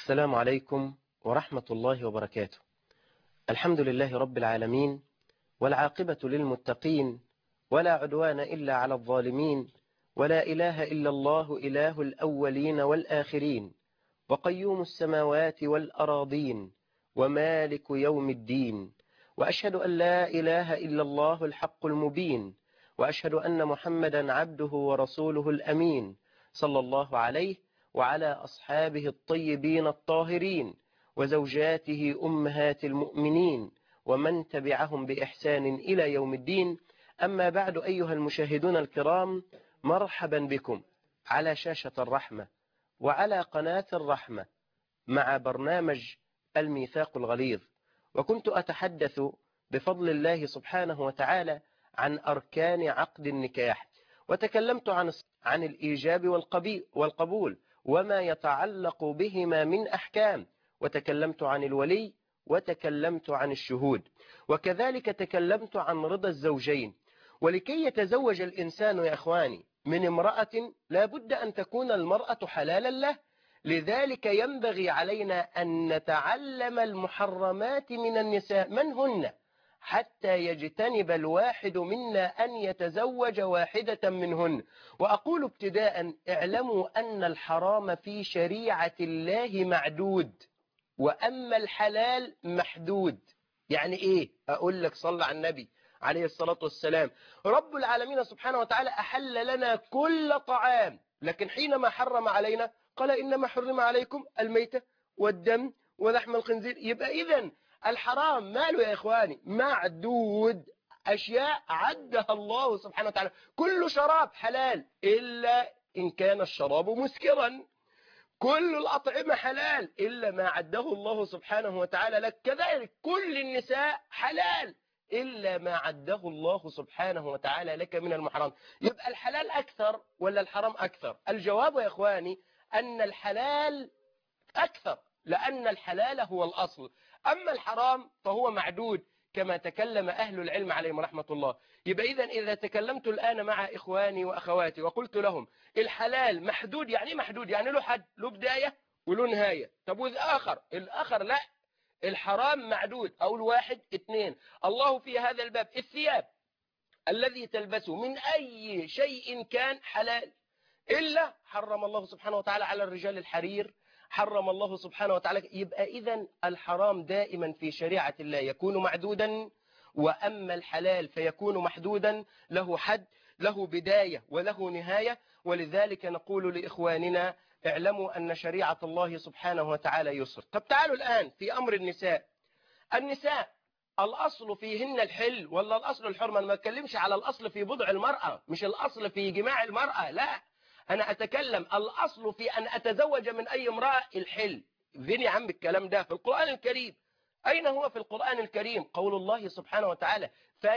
السلام عليكم ورحمة الله وبركاته الحمد لله رب العالمين والعاقبة للمتقين ولا عدوان إلا على الظالمين ولا إله إلا الله إله الأولين والآخرين وقيوم السماوات والأراضين ومالك يوم الدين وأشهد أن لا إله إلا الله الحق المبين وأشهد أن محمدا عبده ورسوله الأمين صلى الله عليه وعلى أصحابه الطيبين الطاهرين وزوجاته أمهات المؤمنين ومن تبعهم بإحسان إلى يوم الدين أما بعد أيها المشاهدون الكرام مرحبا بكم على شاشة الرحمة وعلى قناة الرحمة مع برنامج الميثاق الغليظ وكنت أتحدث بفضل الله سبحانه وتعالى عن أركان عقد النكاح وتكلمت عن عن الإيجاب والقبول وما يتعلق بهما من أحكام وتكلمت عن الولي وتكلمت عن الشهود وكذلك تكلمت عن رضا الزوجين ولكي يتزوج الإنسان يا أخواني من امرأة لا بد أن تكون المرأة حلالا له لذلك ينبغي علينا أن نتعلم المحرمات من النساء من هن حتى يجتنب الواحد منا أن يتزوج واحدة منهن وأقول ابتداء اعلموا أن الحرام في شريعة الله معدود وأما الحلال محدود يعني إيه أقول لك صلى على النبي عليه الصلاة والسلام رب العالمين سبحانه وتعالى أحل لنا كل طعام لكن حينما حرم علينا قال إنما حرم عليكم الميتة والدم ولحم الخنزير يبقى إذن الحرام ماله يا إخواني معدود أشياء عدها الله سبحانه وتعالى كل شراب حلال إلا إن كان الشراب مسكرا كل الأطعمة حلال إلا ما عده الله سبحانه وتعالى لك كذلك كل النساء حلال إلا ما عده الله سبحانه وتعالى لك من المحرم يبقى الحلال أكثر ولا الحرام أكثر الجواب يا إخواني أن الحلال أكثر لأن الحلال هو الأصل أما الحرام فهو معدود كما تكلم أهل العلم عليهم رحمة الله يبقى إذا إذا تكلمت الآن مع إخواني وأخواتي وقلت لهم الحلال محدود يعني محدود يعني له حد له بداية وله نهاية طب والآخر الآخر لا الحرام معدود أو الواحد اثنين الله في هذا الباب الثياب الذي تلبسه من أي شيء كان حلال إلا حرم الله سبحانه وتعالى على الرجال الحرير حرم الله سبحانه وتعالى يبقى إذا الحرام دائما في شريعة الله يكون معدودا وأما الحلال فيكون محدودا له حد له بداية وله نهاية ولذلك نقول لإخواننا اعلموا أن شريعة الله سبحانه وتعالى يسر طب تعالوا الآن في أمر النساء النساء الأصل فيهن الحل ولا الأصل الحرمة ما أتكلمش على الأصل في بضع المرأة مش الأصل في جماع المرأة لا أنا أتكلم الأصل في أن أتزوج من أي امرأة الحل فين يا عم الكلام ده في القرآن الكريم أين هو في القرآن الكريم قول الله سبحانه وتعالى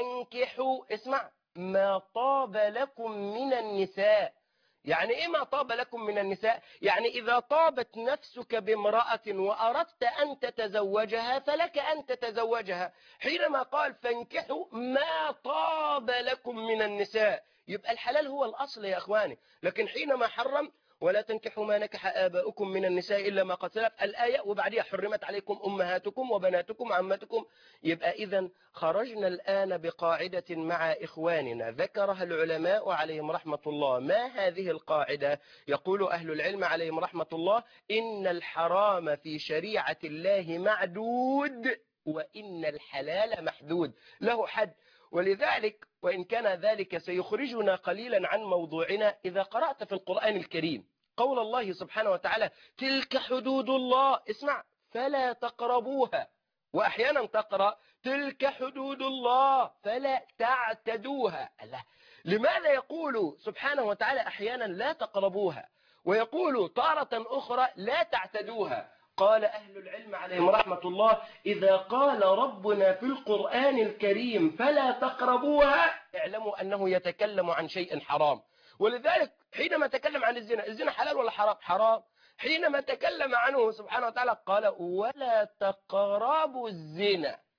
فانكحوا اسمع ما طاب لكم من النساء يعني إيه ما طاب لكم من النساء يعني إذا طابت نفسك بامرأة وأردت أن تتزوجها فلك أن تتزوجها حينما قال فانكحوا ما طاب لكم من النساء يبقى الحلال هو الأصل يا أخواني لكن حينما حرم ولا تنكحوا ما نكح آباؤكم من النساء إلا ما قد سلف الآية وبعدها حرمت عليكم أمهاتكم وبناتكم وعماتكم يبقى إذا خرجنا الآن بقاعدة مع إخواننا ذكرها العلماء عليهم رحمة الله ما هذه القاعدة يقول أهل العلم عليهم رحمة الله إن الحرام في شريعة الله معدود وإن الحلال محدود له حد ولذلك وإن كان ذلك سيخرجنا قليلا عن موضوعنا إذا قرأت في القرآن الكريم قول الله سبحانه وتعالى تلك حدود الله اسمع فلا تقربوها وأحيانا تقرأ تلك حدود الله فلا تعتدوها الله لماذا يقول سبحانه وتعالى أحيانا لا تقربوها ويقول تارة أخرى لا تعتدوها قال أهل العلم عليهم رحمة الله إذا قال ربنا في القرآن الكريم فلا تقربوها اعلموا أنه يتكلم عن شيء حرام ولذلك حينما تكلم عن الزنا الزنا حلال ولا حرام حرام حينما تكلم عنه سبحانه وتعالى قال ولا تقربوا الزنا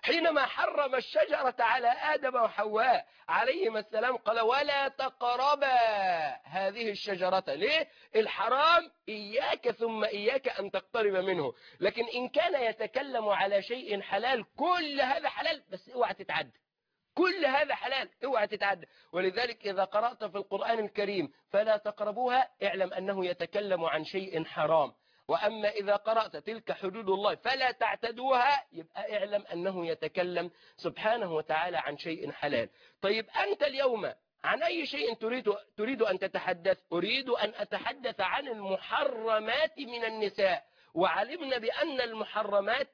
حينما حرم الشجرة على آدم وحواء عليهما السلام قال ولا تقربا هذه الشجرة ليه الحرام إياك ثم إياك أن تقترب منه لكن إن كان يتكلم على شيء حلال كل هذا حلال بس اوعى تتعدى كل هذا حلال اوعى تتعدى ولذلك إذا قرأت في القرآن الكريم فلا تقربوها اعلم أنه يتكلم عن شيء حرام وأما إذا قرأت تلك حدود الله فلا تعتدوها يبقى اعلم أنه يتكلم سبحانه وتعالى عن شيء حلال طيب أنت اليوم عن أي شيء تريد, تريد أن تتحدث أريد أن أتحدث عن المحرمات من النساء وعلمنا بأن المحرمات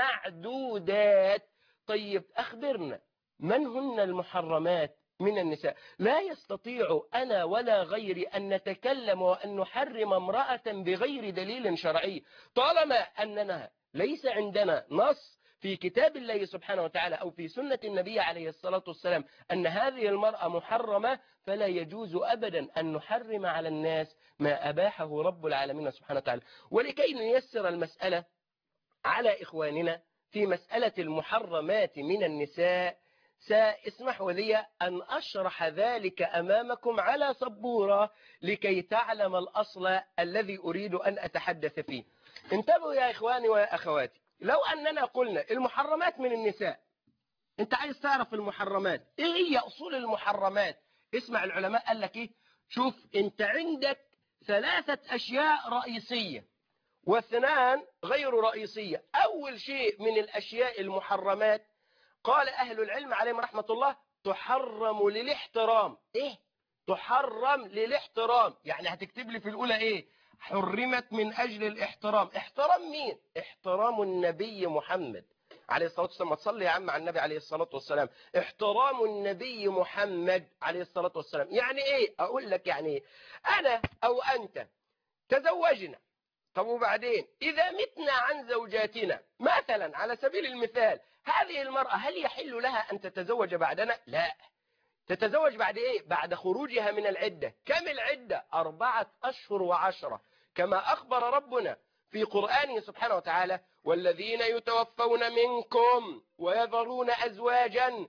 معدودات طيب أخبرنا من هن المحرمات من النساء لا يستطيع أنا ولا غيري أن نتكلم وأن نحرم امرأة بغير دليل شرعي طالما أننا ليس عندنا نص في كتاب الله سبحانه وتعالى أو في سنة النبي عليه الصلاة والسلام أن هذه المرأة محرمة فلا يجوز أبدا أن نحرم على الناس ما أباحه رب العالمين سبحانه وتعالى ولكي نيسر المسألة على إخواننا في مسألة المحرمات من النساء ساسمحوا لي أن أشرح ذلك أمامكم على سبورة لكي تعلم الأصل الذي أريد أن أتحدث فيه انتبهوا يا إخواني وأخواتي لو أننا قلنا المحرمات من النساء أنت عايز تعرف المحرمات إيه هي أصول المحرمات اسمع العلماء قال لك إيه شوف أنت عندك ثلاثة أشياء رئيسية واثنان غير رئيسية أول شيء من الأشياء المحرمات قال أهل العلم عليهم رحمة الله تحرم للاحترام إيه تحرم للاحترام يعني هتكتب لي في الأولى إيه حرمت من أجل الاحترام احترام مين احترام النبي محمد عليه الصلاة والسلام ما تصلي يا عم على النبي عليه الصلاة والسلام احترام النبي محمد عليه الصلاة والسلام يعني ايه اقول لك يعني ايه انا او انت تزوجنا طب وبعدين إذا متنا عن زوجاتنا مثلا على سبيل المثال هذه المرأة هل يحل لها أن تتزوج بعدنا لا تتزوج بعد إيه بعد خروجها من العدة كم العدة أربعة أشهر وعشرة كما أخبر ربنا في قرآنه سبحانه وتعالى والذين يتوفون منكم ويذرون أزواجا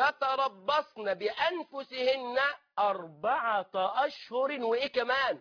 يتربصن بأنفسهن أربعة أشهر وإيه كمان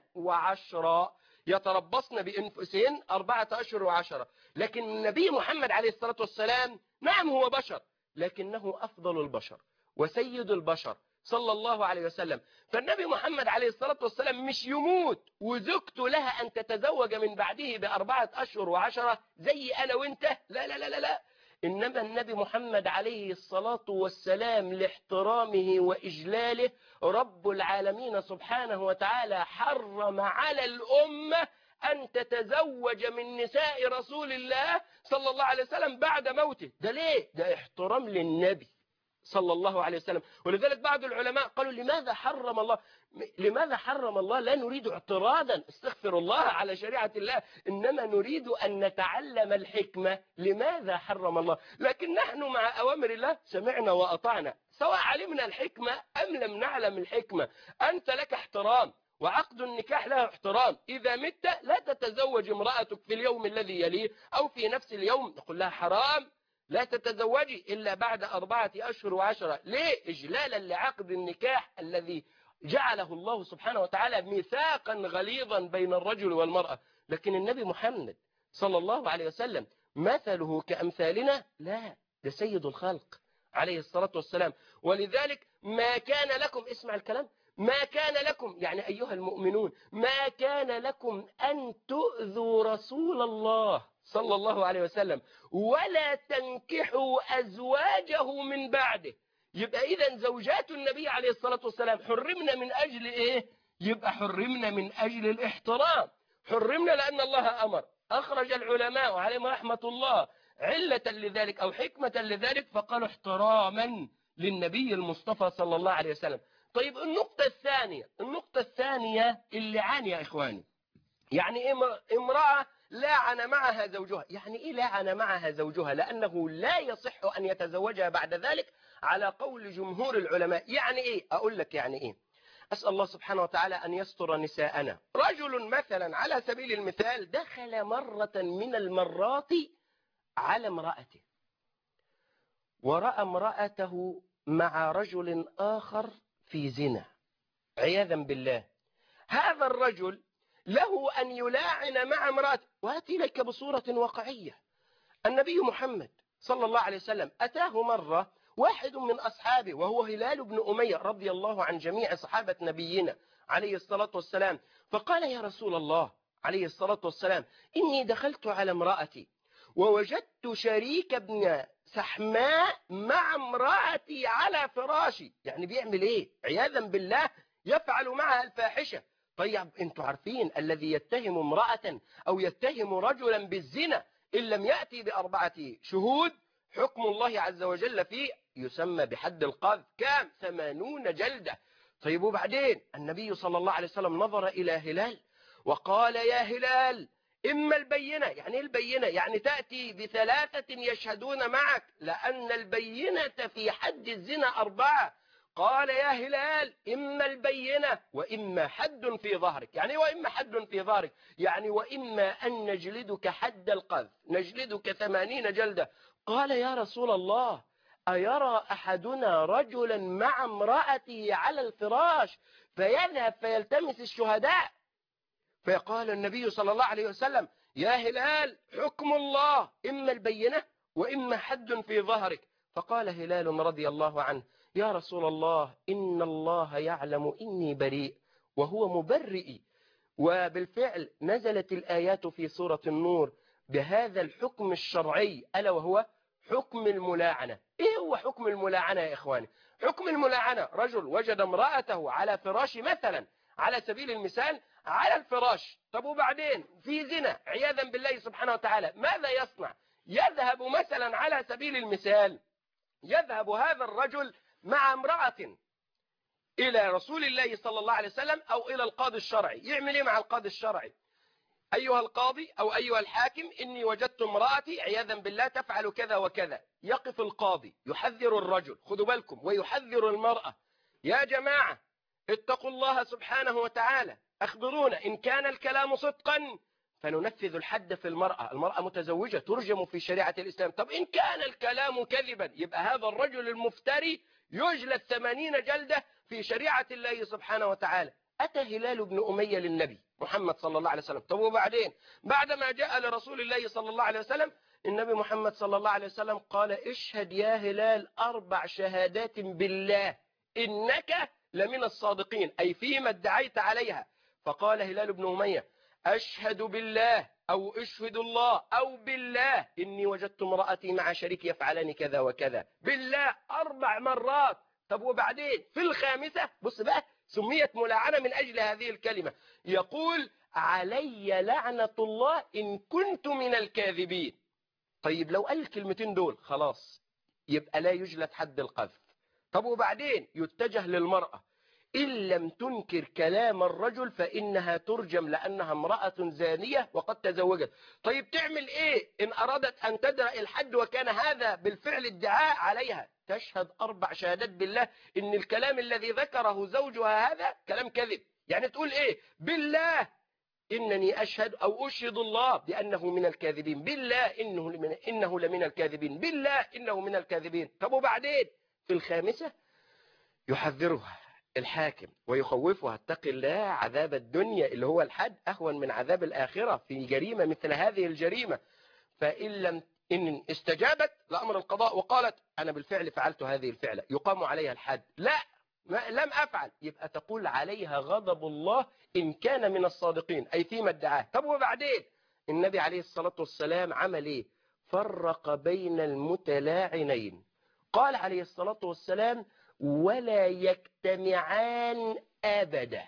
وعشرة يتربصن بأنفسهن أربعة أشهر وعشرة لكن النبي محمد عليه الصلاة والسلام نعم هو بشر لكنه أفضل البشر وسيد البشر صلى الله عليه وسلم فالنبي محمد عليه الصلاة والسلام مش يموت وزوجته لها أن تتزوج من بعده بأربعة أشهر وعشرة زي أنا وإنت لا لا لا لا, لا. إنما النبي محمد عليه الصلاة والسلام لاحترامه وإجلاله رب العالمين سبحانه وتعالى حرم على الأمة أن تتزوج من نساء رسول الله صلى الله عليه وسلم بعد موته ده ليه؟ ده احترام للنبي صلى الله عليه وسلم ولذلك بعض العلماء قالوا لماذا حرم الله لماذا حرم الله لا نريد اعتراضا استغفر الله على شريعة الله إنما نريد أن نتعلم الحكمة لماذا حرم الله لكن نحن مع أوامر الله سمعنا وأطعنا سواء علمنا الحكمة أم لم نعلم الحكمة أنت لك احترام وعقد النكاح له احترام إذا مت لا تتزوج امرأتك في اليوم الذي يليه أو في نفس اليوم نقول لها حرام لا تتزوجي إلا بعد أربعة أشهر وعشرة ليه إجلالا لعقد النكاح الذي جعله الله سبحانه وتعالى ميثاقا غليظا بين الرجل والمرأة لكن النبي محمد صلى الله عليه وسلم مثله كأمثالنا لا ده سيد الخلق عليه الصلاة والسلام ولذلك ما كان لكم اسمع الكلام ما كان لكم يعني أيها المؤمنون ما كان لكم أن تؤذوا رسول الله صلى الله عليه وسلم ولا تنكحوا أزواجه من بعده يبقى إذا زوجات النبي عليه الصلاة والسلام حرمنا من أجل إيه يبقى حرمنا من أجل الاحترام حرمنا لأن الله أمر أخرج العلماء عليهم رحمة الله علة لذلك أو حكمة لذلك فقالوا احتراما للنبي المصطفى صلى الله عليه وسلم طيب النقطة الثانية النقطة الثانية اللعان يا إخواني يعني إيه امرأة لاعن معها زوجها يعني إيه لاعن معها زوجها لأنه لا يصح أن يتزوجها بعد ذلك على قول جمهور العلماء يعني إيه أقول لك يعني إيه أسأل الله سبحانه وتعالى أن يستر نساءنا رجل مثلا على سبيل المثال دخل مرة من المرات على امرأته ورأى امرأته مع رجل آخر في زنا عياذا بالله هذا الرجل له أن يلاعن مع امرأته وأتي لك بصورة واقعية النبي محمد صلى الله عليه وسلم أتاه مرة واحد من أصحابه وهو هلال بن أمية رضي الله عن جميع صحابة نبينا عليه الصلاة والسلام فقال يا رسول الله عليه الصلاة والسلام إني دخلت على امرأتي ووجدت شريك ابن سحماء مع امرأتي على فراشي يعني بيعمل ايه عياذا بالله يفعل معها الفاحشة طيب انتوا عارفين الذي يتهم امرأة او يتهم رجلا بالزنا ان لم يأتي بأربعة شهود حكم الله عز وجل فيه يسمى بحد القذف كام ثمانون جلدة طيب وبعدين النبي صلى الله عليه وسلم نظر إلى هلال وقال يا هلال إما البينة يعني البينة يعني تأتي بثلاثة يشهدون معك لأن البينة في حد الزنا أربعة قال يا هلال إما البينة وإما حد في ظهرك يعني وإما حد في ظهرك يعني وإما أن نجلدك حد القذف نجلدك ثمانين جلدة قال يا رسول الله أيرى أحدنا رجلا مع امرأته على الفراش فيذهب فيلتمس الشهداء فقال النبي صلى الله عليه وسلم يا هلال حكم الله إما البينة وإما حد في ظهرك فقال هلال رضي الله عنه يا رسول الله إن الله يعلم إني بريء وهو مبرئي وبالفعل نزلت الآيات في سورة النور بهذا الحكم الشرعي ألا وهو حكم الملاعنة إيه هو حكم الملاعنة يا إخواني حكم الملاعنة رجل وجد امرأته على فراش مثلا على سبيل المثال على الفراش طب وبعدين في زنا عياذا بالله سبحانه وتعالى ماذا يصنع يذهب مثلا على سبيل المثال يذهب هذا الرجل مع امرأة إلى رسول الله صلى الله عليه وسلم أو إلى القاضي الشرعي يعمل إيه مع القاضي الشرعي أيها القاضي أو أيها الحاكم إني وجدت امرأتي عياذا بالله تفعل كذا وكذا يقف القاضي يحذر الرجل خذوا بالكم ويحذر المرأة يا جماعة اتقوا الله سبحانه وتعالى أخبرونا إن كان الكلام صدقا فننفذ الحد في المرأة المرأة متزوجة ترجم في شريعة الإسلام طب إن كان الكلام كذبا يبقى هذا الرجل المفتري يجلد ثمانين جلدة في شريعة الله سبحانه وتعالى أتى هلال بن أمية للنبي محمد صلى الله عليه وسلم طب وبعدين بعدما جاء لرسول الله صلى الله عليه وسلم النبي محمد صلى الله عليه وسلم قال اشهد يا هلال أربع شهادات بالله إنك لمن الصادقين أي فيما ادعيت عليها فقال هلال بن أمية أشهد بالله أو أشهد الله أو بالله إني وجدت امرأتي مع شريك يفعلني كذا وكذا بالله أربع مرات طب وبعدين في الخامسة بص بقى سميت ملاعنة من أجل هذه الكلمة يقول علي لعنة الله إن كنت من الكاذبين طيب لو قال الكلمتين دول خلاص يبقى لا يجلد حد القذف طب وبعدين يتجه للمرأة إن لم تنكر كلام الرجل فإنها ترجم لأنها امرأة زانية وقد تزوجت طيب تعمل إيه إن أرادت أن تدرأ الحد وكان هذا بالفعل ادعاء عليها تشهد أربع شهادات بالله إن الكلام الذي ذكره زوجها هذا كلام كذب يعني تقول إيه بالله إنني أشهد أو أشهد الله بأنه من الكاذبين بالله إنه, لمن إنه لمن الكاذبين بالله إنه من الكاذبين طب وبعدين في الخامسة يحذرها الحاكم ويخوفها اتق الله عذاب الدنيا اللي هو الحد أهون من عذاب الآخرة في جريمة مثل هذه الجريمة فإن لم إن استجابت لأمر القضاء وقالت أنا بالفعل فعلت هذه الفعلة يقام عليها الحد لا ما لم أفعل يبقى تقول عليها غضب الله إن كان من الصادقين أي فيما ادعاه طب وبعدين النبي عليه الصلاة والسلام عمل إيه فرق بين المتلاعنين قال عليه الصلاة والسلام ولا يجتمعان أبدا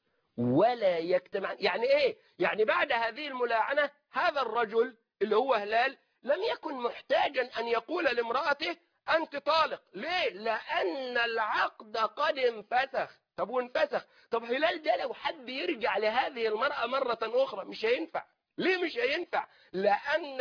ولا يجتمعان يعني إيه يعني بعد هذه الملاعنة هذا الرجل اللي هو هلال لم يكن محتاجا أن يقول لامرأته أنت طالق ليه لأن العقد قد انفسخ طب وانفسخ طب هلال ده لو حد يرجع لهذه المرأة مرة أخرى مش هينفع ليه مش هينفع لأن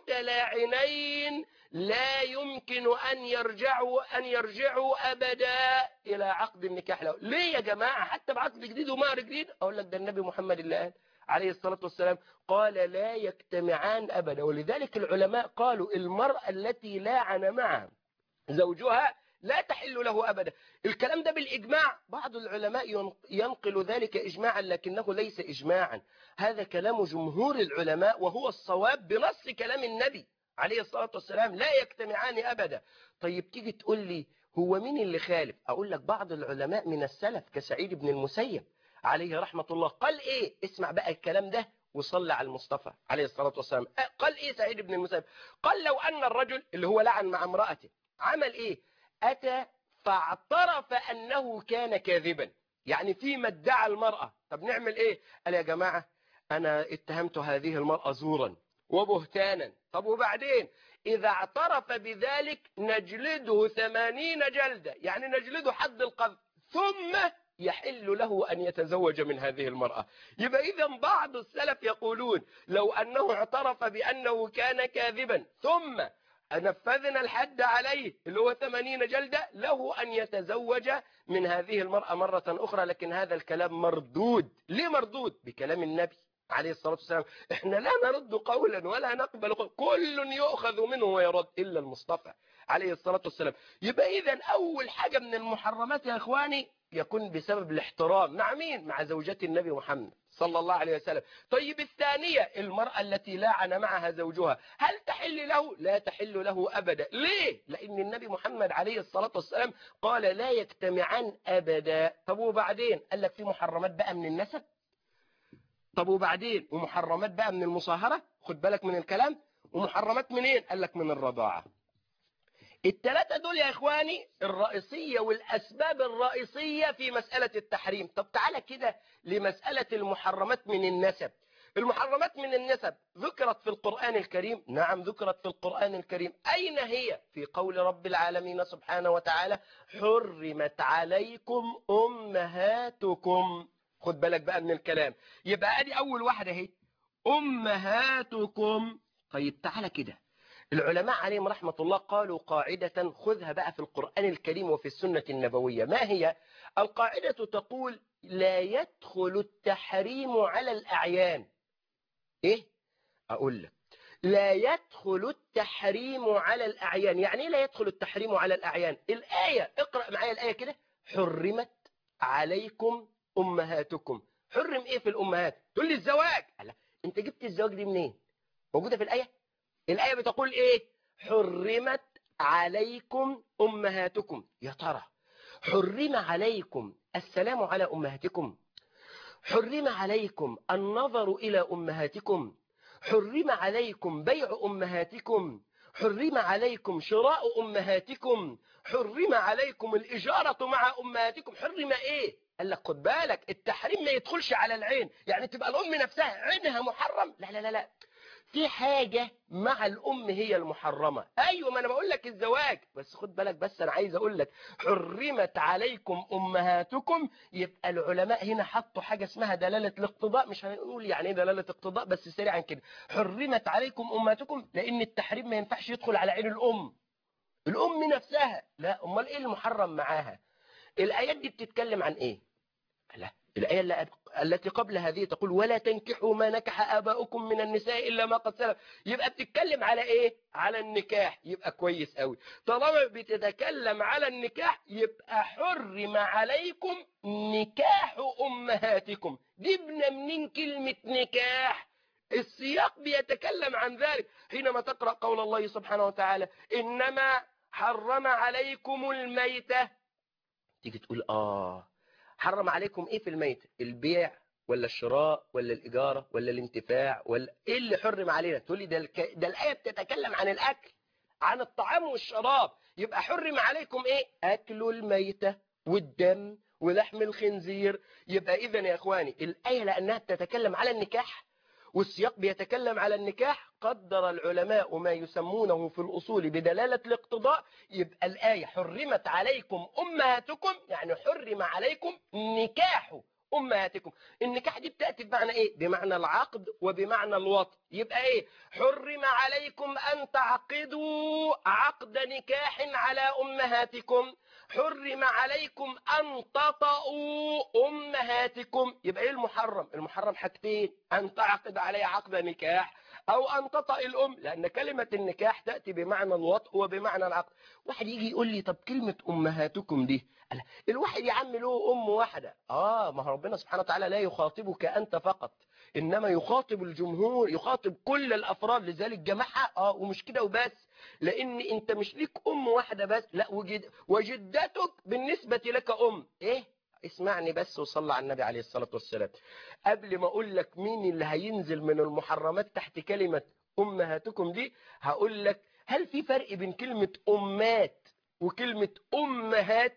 المتلاعنين لا يمكن أن يرجعوا أن يرجعوا أبدا إلى عقد النكاح له ليه يا جماعة حتى بعقد جديد ومهر جديد أقول لك ده النبي محمد اللي قال عليه الصلاة والسلام قال لا يجتمعان أبدا ولذلك العلماء قالوا المرأة التي لاعن معها زوجها لا تحل له أبدا الكلام ده بالإجماع بعض العلماء ينقل ذلك إجماعا لكنه ليس إجماعا هذا كلام جمهور العلماء وهو الصواب بنص كلام النبي عليه الصلاة والسلام لا يجتمعان أبدا طيب تيجي تقول لي هو مين اللي خالف أقول لك بعض العلماء من السلف كسعيد بن المسيب عليه رحمة الله قال إيه اسمع بقى الكلام ده وصلى على المصطفى عليه الصلاة والسلام قال إيه سعيد بن المسيب قال لو أن الرجل اللي هو لعن مع امرأته عمل إيه أتى فاعترف أنه كان كاذبا يعني فيما ادعى المرأة طب نعمل إيه قال يا جماعة أنا اتهمت هذه المرأة زورا وبهتانا طب وبعدين إذا اعترف بذلك نجلده ثمانين جلدة يعني نجلده حد القذف ثم يحل له أن يتزوج من هذه المرأة يبقى إذا بعض السلف يقولون لو أنه اعترف بأنه كان كاذبا ثم نفذنا الحد عليه اللي هو 80 جلدة له أن يتزوج من هذه المرأة مرة أخرى لكن هذا الكلام مردود ليه مردود بكلام النبي عليه الصلاة والسلام احنا لا نرد قولا ولا نقبل قولا كل يؤخذ منه ويرد إلا المصطفى عليه الصلاة والسلام يبقى إذا أول حاجة من المحرمات يا إخواني يكون بسبب الاحترام مع مين مع زوجة النبي محمد صلى الله عليه وسلم طيب الثانية المرأة التي لاعن معها زوجها هل تحل له لا تحل له أبدا ليه لأن النبي محمد عليه الصلاة والسلام قال لا يجتمعان أبدا طب وبعدين قال لك في محرمات بقى من النسب طب وبعدين ومحرمات بقى من المصاهرة خد بالك من الكلام ومحرمات منين قال لك من الرضاعة الثلاثة دول يا إخواني الرئيسية والأسباب الرئيسية في مسألة التحريم طب تعالى كده لمسألة المحرمات من النسب المحرمات من النسب ذكرت في القرآن الكريم نعم ذكرت في القرآن الكريم أين هي في قول رب العالمين سبحانه وتعالى حرمت عليكم أمهاتكم خد بالك بقى من الكلام يبقى ادي أول واحدة اهي أمهاتكم طيب تعالى كده العلماء عليهم رحمة الله قالوا قاعدة خذها بقى في القرآن الكريم وفي السنة النبوية ما هي القاعدة تقول لا يدخل التحريم على الأعيان إيه أقول لك لا يدخل التحريم على الأعيان يعني لا يدخل التحريم على الأعيان الآية اقرأ معايا الآية كده حرمت عليكم أمهاتكم حرم إيه في الأمهات تقول لي الزواج لا أنت جبت الزواج دي منين موجودة في الآية الآية بتقول إيه حرمت عليكم أمهاتكم يا ترى حرم عليكم السلام على أمهاتكم حرم عليكم النظر إلى أمهاتكم حرم عليكم بيع أمهاتكم حرم عليكم شراء أمهاتكم حرم عليكم الإجارة مع أمهاتكم حرم إيه قال لك خد بالك التحريم ما يدخلش على العين يعني تبقى الأم نفسها عينها محرم لا لا لا لا في حاجة مع الأم هي المحرمة أيوة ما أنا بقول لك الزواج بس خد بالك بس أنا عايز أقول لك حرمت عليكم أمهاتكم يبقى العلماء هنا حطوا حاجة اسمها دلالة الاقتضاء مش هنقول يعني ايه دلالة اقتضاء بس سريعا كده حرمت عليكم أمهاتكم لأن التحريم ما ينفعش يدخل على عين الأم الأم نفسها لا أمال إيه المحرم معاها الآيات دي بتتكلم عن إيه لا الآية التي قبل هذه تقول ولا تنكحوا ما نكح آباؤكم من النساء إلا ما قد سلف يبقى بتتكلم على إيه على النكاح يبقى كويس قوي طالما بتتكلم على النكاح يبقى حرم عليكم نكاح أمهاتكم جبنا منين كلمة نكاح السياق بيتكلم عن ذلك حينما تقرأ قول الله سبحانه وتعالى إنما حرم عليكم الميتة تيجي تقول آه حرم عليكم ايه في الميت البيع ولا الشراء ولا الإجارة ولا الانتفاع ولا ايه اللي حرم علينا تقول لي ده, الك... ده الآية بتتكلم عن الأكل عن الطعام والشراب يبقى حرم عليكم ايه أكل الميتة والدم ولحم الخنزير يبقى إذا يا إخواني الآية لأنها بتتكلم على النكاح والسياق بيتكلم على النكاح قدر العلماء ما يسمونه في الأصول بدلالة الاقتضاء يبقى الآية حرمت عليكم أمهاتكم يعني حرم عليكم نكاح أمهاتكم النكاح دي بتأتي بمعنى إيه؟ بمعنى العقد وبمعنى الوطن يبقى إيه؟ حرم عليكم أن تعقدوا عقد نكاح على أمهاتكم حرم عليكم أن تطأوا أمهاتكم يبقى إيه المحرم؟ المحرم حاجتين أن تعقد عليها عقد نكاح أو أن تطأ الأم لأن كلمة النكاح تأتي بمعنى الوطء وبمعنى العقد واحد يجي يقول لي طب كلمة أمهاتكم دي قال الواحد يا عم له أم واحدة آه ما هو ربنا سبحانه وتعالى لا يخاطبك أنت فقط إنما يخاطب الجمهور يخاطب كل الأفراد لذلك جمعها آه ومش كده وبس لأن أنت مش ليك أم واحدة بس لا وجد وجدتك بالنسبة لك أم إيه اسمعني بس وصلى على النبي عليه الصلاة والسلام قبل ما أقول لك مين اللي هينزل من المحرمات تحت كلمة أمهاتكم دي هقول لك هل في فرق بين كلمة أمات وكلمة أمهات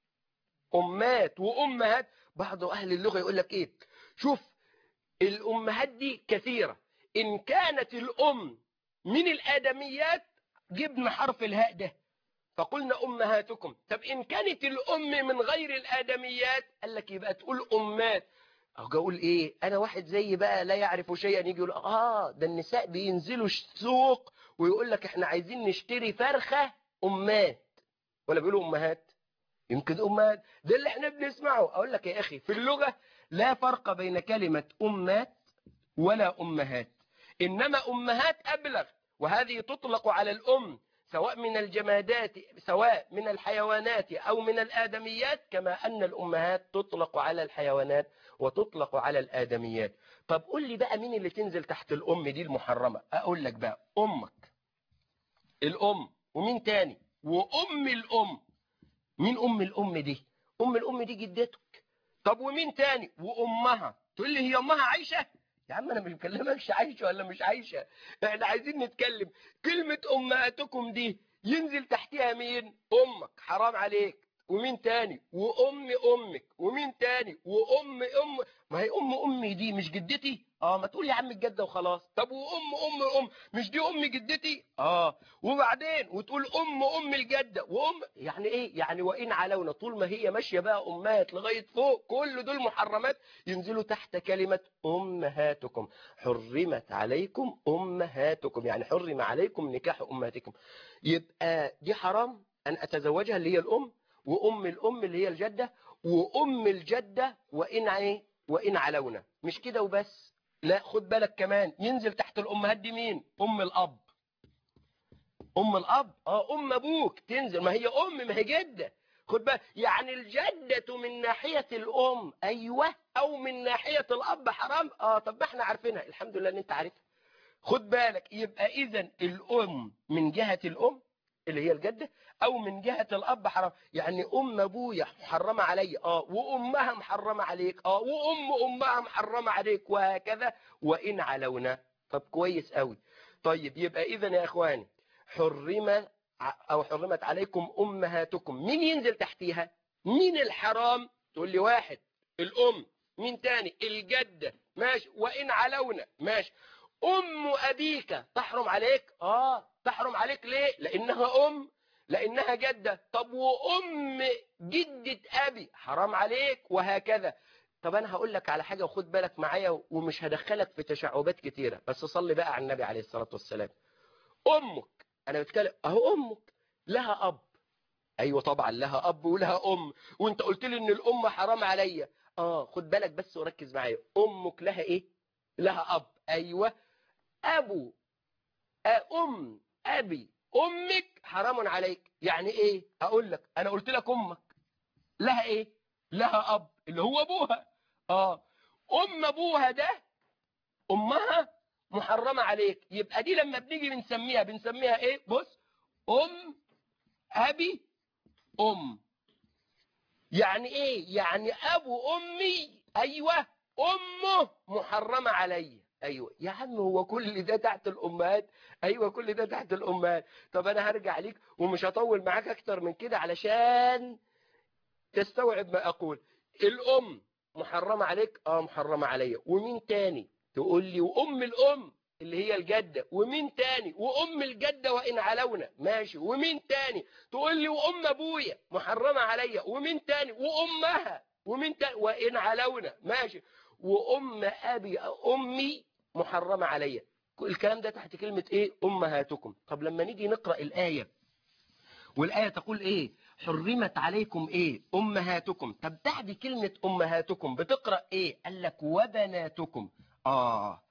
أمات وأمهات بعض أهل اللغة يقول لك إيه شوف الأمهات دي كثيرة إن كانت الأم من الآدميات جبنا حرف الهاء ده فقلنا أمهاتكم طب إن كانت الأم من غير الآدميات قال لك يبقى تقول أمات أقول إيه أنا واحد زي بقى لا يعرف شيئا يجي يقول آه ده النساء بينزلوا السوق ويقول لك إحنا عايزين نشتري فرخة أمات ولا بيقولوا أمهات يمكن أمهات ده اللي إحنا بنسمعه أقول لك يا أخي في اللغة لا فرق بين كلمة أمات ولا أمهات إنما أمهات أبلغ وهذه تطلق على الأم سواء من الجمادات سواء من الحيوانات أو من الآدميات كما أن الأمهات تطلق على الحيوانات وتطلق على الآدميات طب قول لي بقى مين اللي تنزل تحت الأم دي المحرمة أقول لك بقى أمك الأم ومين تاني وأم الأم مين أم الأم دي أم الأم دي جدتك طب ومين تاني وأمها تقول لي هي أمها عايشة يا عم انا مش بكلمكش عايشه ولا مش عايشه احنا عايزين نتكلم كلمه امهاتكم دي ينزل تحتها مين امك حرام عليك ومين تاني وام امك ومين تاني وام ام ما هي ام امي دي مش جدتي اه ما تقول يا عم الجده وخلاص طب وام ام ام مش دي ام جدتي اه وبعدين وتقول ام ام الجده وام يعني ايه يعني وان علونا طول ما هي ماشيه بقى امهات لغايه فوق كل دول محرمات ينزلوا تحت كلمه امهاتكم حرمت عليكم امهاتكم يعني حرم عليكم نكاح امهاتكم يبقى دي حرام ان اتزوجها اللي هي الام وام الام اللي هي الجده وام الجده وان ايه وان علونا مش كده وبس لا خد بالك كمان ينزل تحت الامهات دي مين ام الاب ام الاب اه ام ابوك تنزل ما هي ام ما هي جده خد بالك يعني الجده من ناحيه الام ايوه او من ناحيه الاب حرام اه طب ما احنا عارفينها الحمد لله ان انت عارفها خد بالك يبقى اذا الام من جهه الام اللي هي الجده او من جهه الاب حرام يعني ام ابويا محرمه عليا اه وامها محرمه عليك اه وام امها محرمه عليك وهكذا وان علونا طب كويس قوي طيب يبقى اذا يا اخواني حرم او حرمت عليكم امهاتكم مين ينزل تحتيها مين الحرام تقول لي واحد الام مين تاني الجده ماشي وان علونا ماشي ام ابيك تحرم عليك اه تحرم عليك ليه لانها ام لانها جده طب وام جده ابي حرام عليك وهكذا طب انا هقول لك على حاجه وخد بالك معايا ومش هدخلك في تشعبات كتيره بس صلي بقى على النبي عليه الصلاه والسلام امك انا بتكلم اهو امك لها اب ايوه طبعا لها اب ولها ام وانت قلت لي ان الام حرام عليا اه خد بالك بس وركز معايا امك لها ايه لها اب ايوه ابو ام ابي امك حرام عليك يعني ايه اقول لك انا قلت لك امك لها ايه لها اب اللي هو ابوها اه ام ابوها ده امها محرمه عليك يبقى دي لما بنيجي بنسميها بنسميها ايه بص ام ابي ام يعني ايه يعني ابو امي ايوه امه محرمه عليا ايوه يا عم هو كل ده تحت الامهات ايوه كل ده تحت الامهات طب انا هرجع ليك ومش هطول معاك اكتر من كده علشان تستوعب ما اقول الام محرمه عليك اه محرمه عليا ومين تاني تقول لي وام الام اللي هي الجدة ومين تاني وام الجدة وان علونا ماشي ومين تاني تقول لي وام ابويا محرمة عليا ومين تاني وامها ومين تاني وان علونا ماشي وام ابي امي محرمة عليا الكلام ده تحت كلمة ايه امهاتكم طب لما نيجي نقرأ الآية والآية تقول ايه حرمت عليكم ايه امهاتكم طب تحت كلمة امهاتكم بتقرأ ايه قال لك وبناتكم اه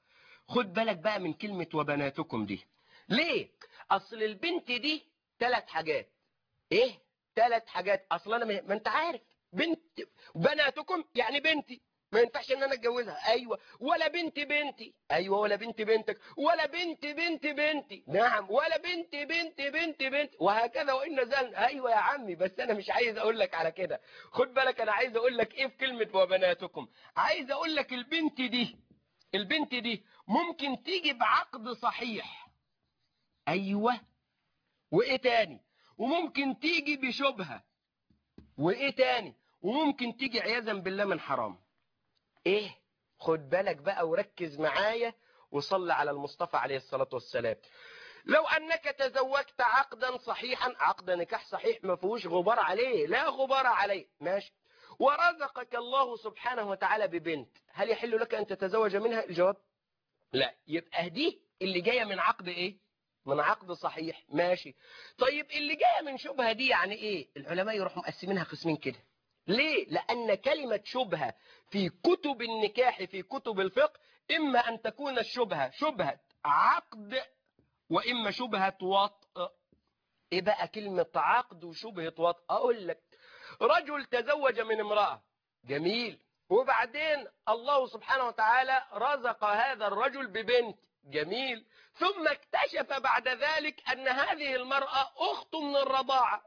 خد بالك بقى من كلمة وبناتكم دي ليه اصل البنت دي ثلاث حاجات ايه ثلاث حاجات اصل انا ما انت عارف بنت بناتكم يعني بنتي ما ينفعش ان انا اتجوزها ايوه ولا بنت بنتي ايوه ولا بنت بنتك ولا بنت بنت بنتي نعم ولا بنت بنت بنت بنت وهكذا وان زلنا ايوه يا عمي بس انا مش عايز اقول لك على كده خد بالك انا عايز اقول لك ايه في كلمه وبناتكم عايز اقول لك البنت دي البنت دي ممكن تيجي بعقد صحيح ايوه وايه تاني وممكن تيجي بشبهه وايه تاني وممكن تيجي عياذا بالله من حرام ايه خد بالك بقى وركز معايا وصل على المصطفى عليه الصلاة والسلام لو انك تزوجت عقدا صحيحا عقد نكاح صحيح ما فيهوش غبار عليه لا غبار عليه ماشي ورزقك الله سبحانه وتعالى ببنت هل يحل لك ان تتزوج منها الجواب لا يبقى دي اللي جايه من عقد ايه من عقد صحيح ماشي طيب اللي جايه من شبهه دي يعني ايه العلماء يروحوا مقسمينها قسمين كده ليه لان كلمه شبهه في كتب النكاح في كتب الفقه اما ان تكون الشبهه شبهه عقد واما شبهه وطء ايه بقى كلمه عقد وشبهه وطء اقول لك رجل تزوج من امراه جميل وبعدين الله سبحانه وتعالى رزق هذا الرجل ببنت جميل ثم اكتشف بعد ذلك أن هذه المرأة أخت من الرضاعة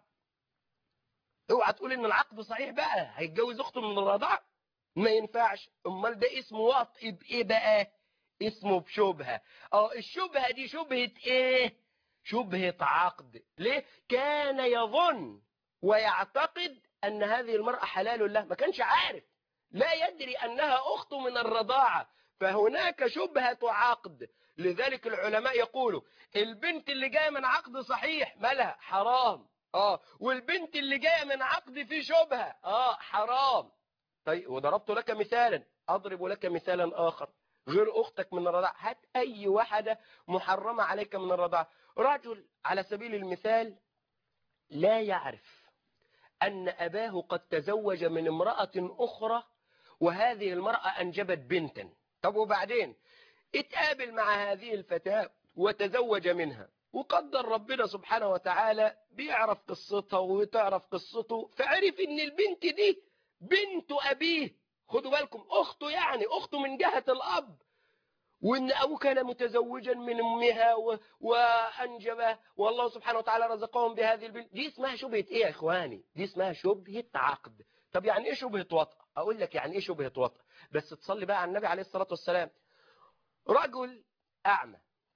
اوعى تقول ان العقد صحيح بقى هيتجوز اخته من الرضاعة ما ينفعش امال ده اسمه وطء بايه بقى اسمه بشبهة اه الشبهة دي شبهة ايه شبهة عقد ليه كان يظن ويعتقد ان هذه المرأة حلال له ما كانش عارف لا يدري انها اخت من الرضاعة فهناك شبهة عقد لذلك العلماء يقولوا البنت اللي جاية من عقد صحيح مالها حرام اه والبنت اللي جاية من عقد فيه شبهة اه حرام طيب وضربت لك مثالا اضرب لك مثالا اخر غير اختك من الرضاعة هات اي واحدة محرمة عليك من الرضاعة رجل على سبيل المثال لا يعرف ان اباه قد تزوج من امرأة اخرى وهذه المرأة انجبت بنتا طب وبعدين اتقابل مع هذه الفتاة وتزوج منها وقدر ربنا سبحانه وتعالى بيعرف قصتها وتعرف قصته فعرف ان البنت دي بنت ابيه خدوا بالكم اخته يعني اخته من جهة الاب وان ابوه كان متزوجا من امها و... وانجب والله سبحانه وتعالى رزقهم بهذه البنت دي اسمها شبهة ايه يا اخواني دي اسمها شبهة عقد طب يعني ايه شبهة وطأ اقول لك يعني ايه شبهة وطأ بس تصلي بقى على النبي عليه الصلاة والسلام رجل أعمى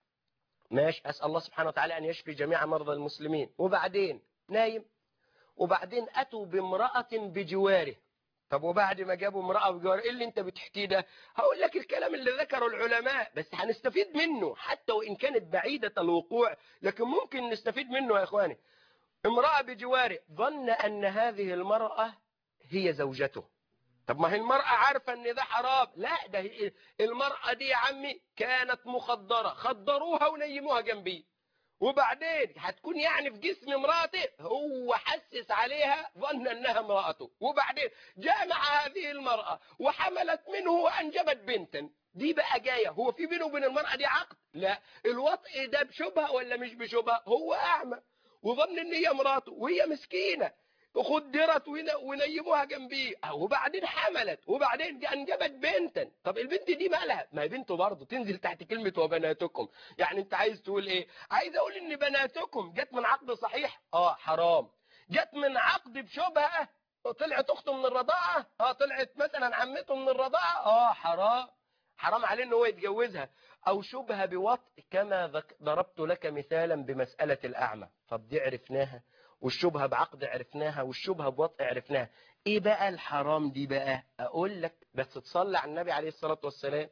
ماشي أسأل الله سبحانه وتعالى أن يشفي جميع مرضى المسلمين وبعدين نايم وبعدين أتوا بامرأة بجواره طب وبعد ما جابوا امرأة بجواره إيه اللي أنت بتحكيه ده هقول لك الكلام اللي ذكره العلماء بس هنستفيد منه حتى وإن كانت بعيدة الوقوع لكن ممكن نستفيد منه يا إخواني امرأة بجواره ظن أن هذه المرأة هي زوجته طب ما هي المرأة عارفة ان ده حرام لا ده المرأة دي يا عمي كانت مخدرة خدروها ونيموها جنبي وبعدين هتكون يعني في جسم امرأته هو حسس عليها ظن انها امرأته وبعدين جاء مع هذه المرأة وحملت منه وانجبت بنتا دي بقى جاية هو في بينه وبين المرأة دي عقد لا الوطء ده بشبهة ولا مش بشبهة هو اعمى وظن ان هي امراته وهي مسكينة خدرت ونيموها جنبيه وبعدين حملت وبعدين انجبت بنتا طب البنت دي مالها ما هي بنته برضه تنزل تحت كلمة وبناتكم يعني انت عايز تقول ايه عايز اقول ان بناتكم جت من عقد صحيح اه حرام جت من عقد بشبهة طلعت اخته من الرضاعة اه طلعت مثلا عمته من الرضاعة اه حرام حرام عليه ان هو يتجوزها او شبهة بوطء كما ضربت لك مثالا بمسألة الاعمى طب دي عرفناها والشبهة بعقد عرفناها والشبهة بوطء عرفناها ايه بقى الحرام دي بقى اقول لك بس تصلي على النبي عليه الصلاة والسلام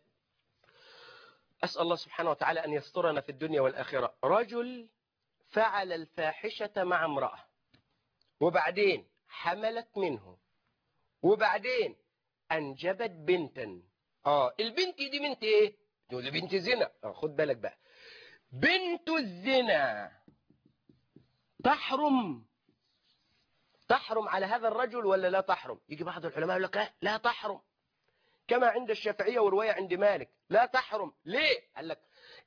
اسأل الله سبحانه وتعالى ان يسترنا في الدنيا والاخرة رجل فعل الفاحشة مع امرأة وبعدين حملت منه وبعدين انجبت بنتا اه البنت دي بنت ايه دي بنت زنا اه خد بالك بقى بنت الزنا تحرم تحرم على هذا الرجل ولا لا تحرم يجي بعض العلماء يقول لك لا, لا تحرم كما عند الشافعية ورواية عند مالك لا تحرم ليه قال لك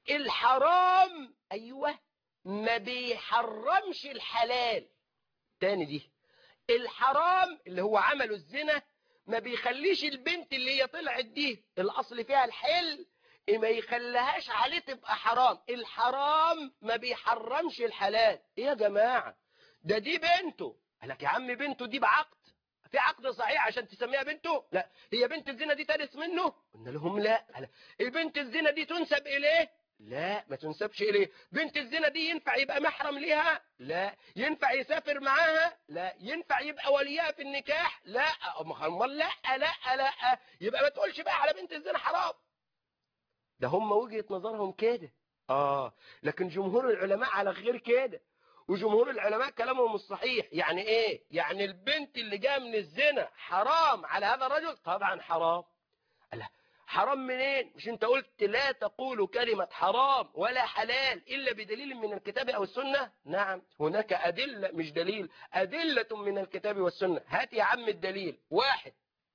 الحرام أيوة ما بيحرمش الحلال تاني دي الحرام اللي هو عمله الزنا ما بيخليش البنت اللي هي طلعت دي الأصل فيها الحل ما يخليهاش عليه تبقى حرام الحرام ما بيحرمش الحلال ايه يا جماعة ده دي بنته قال لك يا عم بنته دي بعقد في عقد صحيح عشان تسميها بنته لا هي بنت الزنا دي ترث منه قلنا لهم لا قال البنت الزنا دي تنسب اليه لا ما تنسبش اليه بنت الزنا دي ينفع يبقى محرم ليها لا ينفع يسافر معاها لا ينفع يبقى وليها في النكاح لا امال لا لا لا يبقى ما تقولش بقى على بنت الزنا حرام ده هم وجهة نظرهم كده اه لكن جمهور العلماء على غير كده وجمهور العلماء كلامهم الصحيح يعني ايه يعني البنت اللي جايه من الزنا حرام على هذا الرجل طبعا حرام لا حرام منين مش انت قلت لا تقولوا كلمة حرام ولا حلال إلا بدليل من الكتاب أو السنة نعم هناك أدلة مش دليل أدلة من الكتاب والسنة هات يا عم الدليل واحد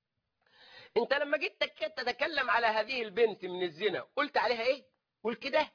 انت لما جيت تتكلم على هذه البنت من الزنا قلت عليها ايه قول كده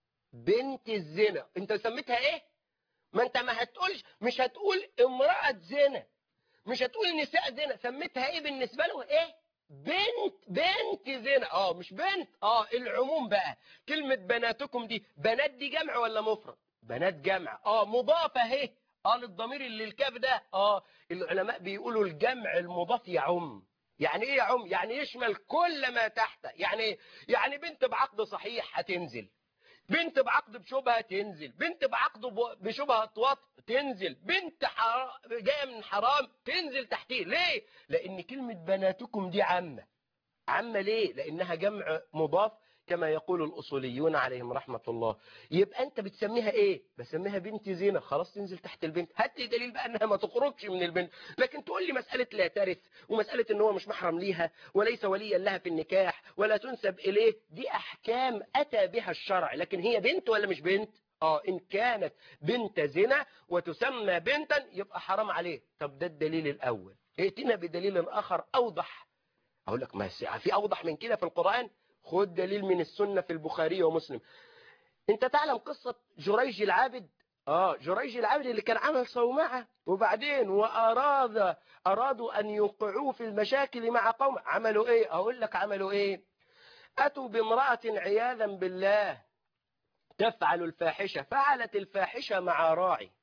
بنت الزنا انت سميتها ايه ما انت ما هتقولش مش هتقول امرأة زنا مش هتقول نساء زنا سميتها ايه بالنسبة له ايه بنت بنت زنا اه مش بنت اه العموم بقى كلمة بناتكم دي بنات دي جمع ولا مفرد بنات جمع اه مضافة اهي اه للضمير اللي الكاف ده اه العلماء بيقولوا الجمع المضاف يعم يعني ايه يعم يعني يشمل كل ما تحته يعني يعني بنت بعقد صحيح هتنزل بنت بعقد بشبهه تنزل بنت بعقد بشبهه طواط تنزل بنت حرام جايه من حرام تنزل تحتيه ليه لان كلمه بناتكم دي عامه عامه ليه لانها جمع مضاف كما يقول الأصوليون عليهم رحمة الله يبقى أنت بتسميها إيه بسميها بنت زينة خلاص تنزل تحت البنت هات لي دليل بقى أنها ما تخرجش من البنت لكن تقول لي مسألة لا ترث ومسألة أن هو مش محرم ليها وليس وليا لها في النكاح ولا تنسب إليه دي أحكام أتى بها الشرع لكن هي بنت ولا مش بنت آه إن كانت بنت زنا وتسمى بنتا يبقى حرام عليه طب ده الدليل الأول ائتنا بدليل آخر أوضح أقول لك ما في أوضح من كده في القرآن خد دليل من السنة في البخاري ومسلم انت تعلم قصة جريج العابد اه جريج العابد اللي كان عمل صومعة وبعدين واراد ارادوا ان يوقعوه في المشاكل مع قوم عملوا ايه اقول لك عملوا ايه اتوا بامرأة عياذا بالله تفعل الفاحشة فعلت الفاحشة مع راعي